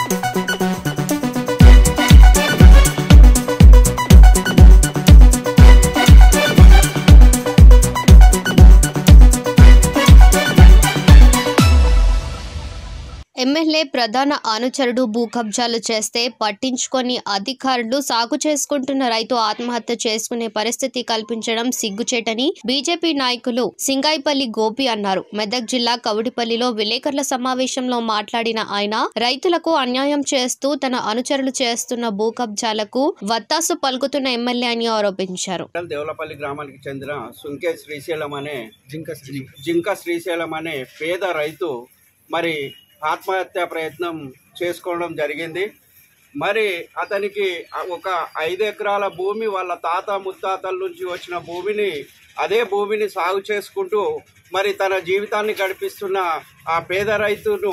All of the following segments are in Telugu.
ఎమ్మెల్యే ప్రధాన అనుచరుడు భూ కబ్జాలు చేస్తే పట్టించుకొని అధికారులు సాగు చేసుకుంటున్న రైతు ఆత్మహత్య చేసుకునే పరిస్థితి కల్పించడం సిగ్గుచేటని బీజేపీ నాయకులు సింగాయిపల్లి గోపి అన్నారు మెదక్ జిల్లా కవుడిపల్లిలో విలేకరుల సమావేశంలో మాట్లాడిన ఆయన రైతులకు అన్యాయం చేస్తూ తన అనుచరులు చేస్తున్న భూ కబ్జాలకు వత్తాసు పలుకుతున్న ఎమ్మెల్యే అని ఆరోపించారు మండల్ దేవులపల్లి గ్రామానికి చెందిన సుంకే శ్రీశైలం అనే జింక జింక శ్రీశైలం అనే పేద రైతు మరి ఆత్మహత్య ప్రయత్నం చేసుకోవడం జరిగింది మరి అతనికి ఒక ఐదు ఎకరాల భూమి వాళ్ళ తాత ముత్తాతల నుంచి వచ్చిన భూమిని అదే భూమిని సాగు చేసుకుంటూ మరి తన జీవితాన్ని గడిపిస్తున్న ఆ పేద రైతును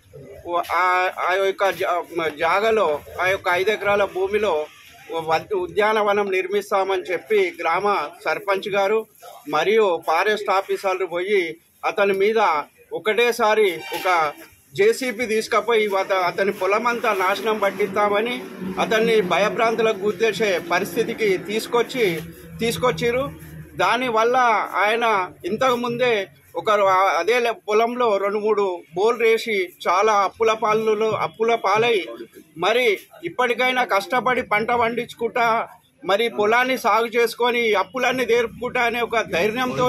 ఆ- ఆ యొక్క జా- జాగలో ఆ యొక్క ఐదు ఎకరాల భూమిలో వద్- ఉద్యానవనం నిర్మిస్తామని చెప్పి గ్రామ సర్పంచ్ గారు మరియు ఫారెస్ట్ ఆఫీసర్లు పోయి అతని మీద ఒకటేసారి ఒక జేసీబీ తీసుకపోయి అత- అతని పొలమంతా నాశనం పట్టిస్తామని అతన్ని భయభ్రాంతులకు గుర్తేసే పరిస్థితికి తీసుకొచ్చి తీసుకొచ్చిరు దానివల్ల ఆయన ఇంతకు ముందే ఒక ఆ- అదే లె- పొలంలో రెండు మూడు బోల్ వేసి చాలా అప్పుల పాలు అప్పుల పాలై మరి ఇప్పటికైనా కష్టపడి పంట పండించుకుంటా మరి పొలాన్ని సాగు చేసుకొని అప్పులన్నీ తీర్పుకుంటా అనే ఒక ధైర్యంతో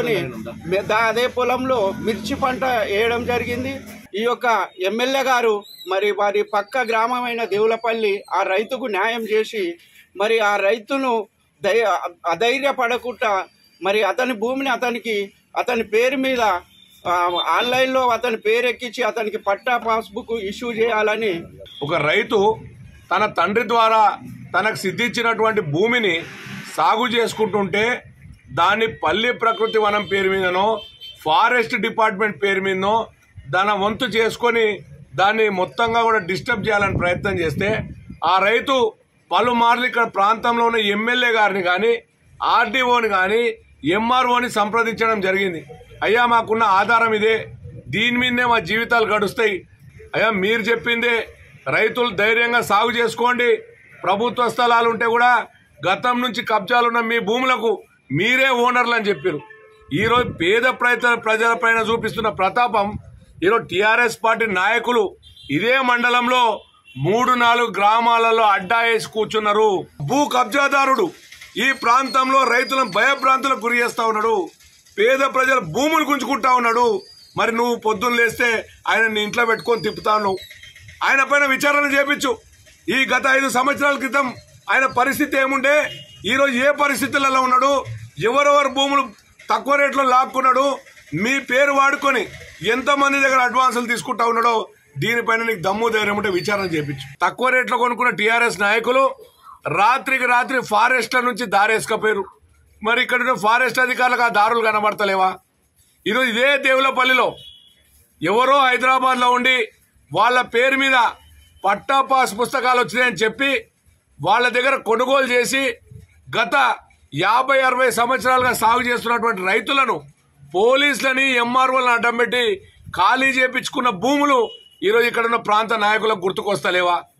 అదే పొలంలో మిర్చి పంట వేయడం జరిగింది ఈ యొక్క ఎమ్మెల్యే గారు మరి వారి పక్క గ్రామమైన దేవులపల్లి ఆ రైతుకు న్యాయం చేసి మరి ఆ రైతును దై అధైర్యపడకుండా మరి అతని భూమిని అతనికి అతని పేరు మీద ఆ, ఆన్లైన్లో అతని పేరు ఎక్కించి అతనికి పట్టా పాస్బుక్ ఇష్యూ చేయాలని ఒక రైతు తన తండ్రి ద్వారా తనకు సిద్ధించినటువంటి భూమిని సాగు చేసుకుంటుంటే దాన్ని పల్లి ప్రకృతి వనం పేరు మీదనో ఫారెస్ట్ డిపార్ట్మెంట్ పేరు మీదనో దాని వంతు చేసుకొని దాన్ని మొత్తంగా కూడా డిస్టర్బ్ చేయాలని ప్రయత్నం చేస్తే ఆ రైతు పలుమార్లు ఇక్కడ ప్రాంతంలో ఉన్న ఎమ్మెల్యే గారిని కానీ ఆర్డీఓని కానీ ఎంఆర్ఓని సంప్రదించడం జరిగింది అయ్యా మాకున్న ఆధారం ఇదే దీని మీదనే మా జీవితాలు గడుస్తాయి అయ్యా మీరు చెప్పిందే రైతులు ధైర్యంగా సాగు చేసుకోండి ప్రభుత్వ స్థలాలు ఉంటే కూడా గతం నుంచి కబ్జాలున్న మీ భూములకు మీరే ఓనర్లు అని చెప్పారు ఈరోజు పేద ప్రజల ప్రజలపైన చూపిస్తున్న ప్రతాపం ఈరోజు టీఆర్ఎస్ పార్టీ నాయకులు ఇదే మండలంలో మూడు నాలుగు గ్రామాలలో అడ్డా వేసి కూర్చున్నారు భూ కబ్జాదారుడు ఈ ప్రాంతంలో రైతులను భయభ్రాంతులకు గురి చేస్తా ఉన్నాడు పేద ప్రజల భూములు గుంజుకుంటా ఉన్నాడు మరి నువ్వు పొద్దున్న లేస్తే ఆయన నీ ఇంట్లో పెట్టుకొని తిప్పుతాను ఆయన పైన విచారణ చేపించు ఈ గత ఐదు సంవత్సరాల క్రితం ఆయన పరిస్థితి ఏముండే ఈరోజు ఏ పరిస్థితులలో ఉన్నాడు ఎవరెవరు భూములు తక్కువ రేట్లో లాక్కున్నాడు మీ పేరు వాడుకొని ఎంతమంది దగ్గర అడ్వాన్సులు తీసుకుంటా ఉన్నాడో దీనిపైన నీకు దమ్ము ధైర్యం ఉంటే విచారణ చేపించు తక్కువ రేట్లో కొనుక్కున్న టీఆర్ఎస్ నాయకులు రాత్రికి రాత్రి ఫారెస్ట్ల నుంచి దారేసుకపోయారు మరి ఇక్కడ ఉన్న ఫారెస్ట్ అధికారులకు ఆ దారులు కనబడతలేవా ఈరోజు ఇదే దేవులపల్లిలో ఎవరో హైదరాబాద్లో ఉండి వాళ్ళ పేరు మీద పట్టా పాస్ పుస్తకాలు వచ్చినాయని చెప్పి వాళ్ళ దగ్గర కొనుగోలు చేసి గత యాభై అరవై సంవత్సరాలుగా సాగు చేస్తున్నటువంటి రైతులను పోలీసులని ఎంఆర్ఓలను అడ్డం పెట్టి ఖాళీ చేపించుకున్న భూములు ఈరోజు ఇక్కడ ఉన్న ప్రాంత నాయకులకు గుర్తుకొస్తలేవా